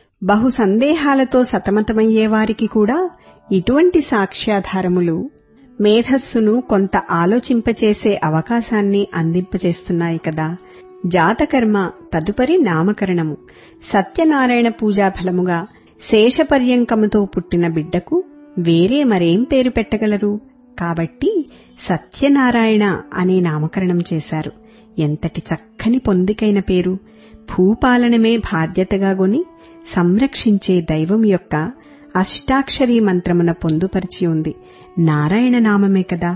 బహు సందేహాలతో సతమతమయ్యేవారికి కూడా ఇటువంటి సాక్ష్యాధారములు మేధస్సును కొంత ఆలోచింపచేసే అవకాశాన్ని అందింపచేస్తున్నాయి కదా జాతకర్మ తదుపరి నామకరణము సత్యనారాయణ పూజా ఫలముగా శేషపర్యంకముతో పుట్టిన బిడ్డకు వేరే మరేం పేరు పెట్టగలరు కాబట్టి సత్యనారాయణ అనే నామకరణం చేశారు ఎంతటి చక్కని పొందికైన పేరు భూపాలనమే బాధ్యతగా గొని సంరక్షించే దైవం యొక్క అష్టాక్షరీ మంత్రమున పొందుపరిచి ఉంది నారాయణ నామమే కదా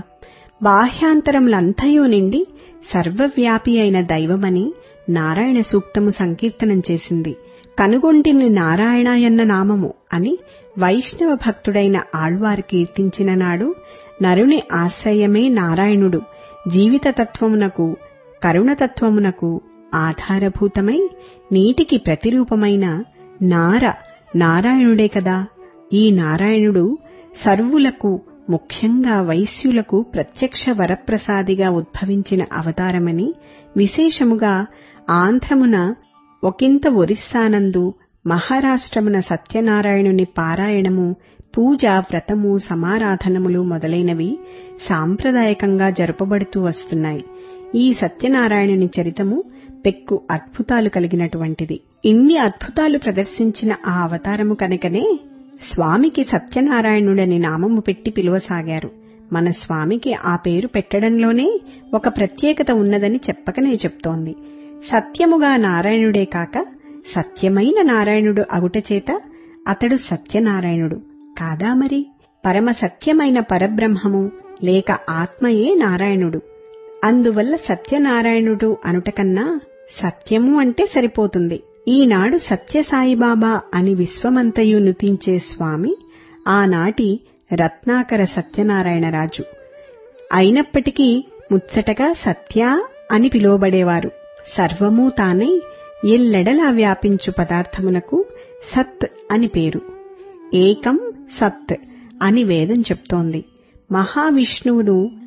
బాహ్యాంతరములంతయూ నిండి సర్వవ్యాపి అయిన దైవమని నారాయణ సూక్తము సంకీర్తనం చేసింది కనుగొంటిని నారాయణయన్న నామము అని వైష్ణవ భక్తుడైన ఆళ్వారు కీర్తించిన నాడు నరుని ఆశ్రయమే నారాయణుడు జీవిత తత్వమునకు కరుణతత్వమునకు ఆధారభూతమై నీటికి ప్రతిరూపమైన నార నారాయణుడే కదా ఈ నారాయణుడు సర్వులకు ముఖ్యంగా వైశ్యులకు ప్రత్యక్ష వరప్రసాదిగా ఉద్భవించిన అవతారమని విశేషముగా ఆంధ్రమున ఒకంత ఒరిస్సానందు మహారాష్ట్రమున సత్యనారాయణుని పారాయణము పూజ వ్రతము సమారాధనములు మొదలైనవి సాంప్రదాయకంగా జరుపబడుతూ వస్తున్నాయి ఈ సత్యనారాయణుని చరితము పెక్కు అద్భుతాలు కలిగినటువంటిది ఇన్ని అద్భుతాలు ప్రదర్శించిన ఆ అవతారము కనుకనే స్వామికి సత్యనారాయణుడని నామము పెట్టి పిలువసాగారు మన స్వామికి ఆ పేరు పెట్టడంలోనే ఒక ప్రత్యేకత ఉన్నదని చెప్పకనే చెప్తోంది సత్యముగా నారాయణుడే కాక సత్యమైన నారాయణుడు అగుటచేత అతడు సత్యనారాయణుడు కాదా మరి పరమ సత్యమైన పరబ్రహ్మము లేక ఆత్మయే నారాయణుడు అందువల్ల సత్యనారాయణుడు అనుటకన్నా సత్యము అంటే సరిపోతుంది ఈనాడు సత్యసాయిబాబా అని విశ్వమంతయు నుతించే స్వామి ఆనాటి రత్నాకర సత్యనారాయణరాజు అయినప్పటికీ ముచ్చటగా సత్య అని పిలువబడేవారు సర్వమూ తానై ఎల్లెడలా వ్యాపించు పదార్థమునకు సత్ అని పేరు ఏకం సత్ అని వేదం చెప్తోంది మహావిష్ణువును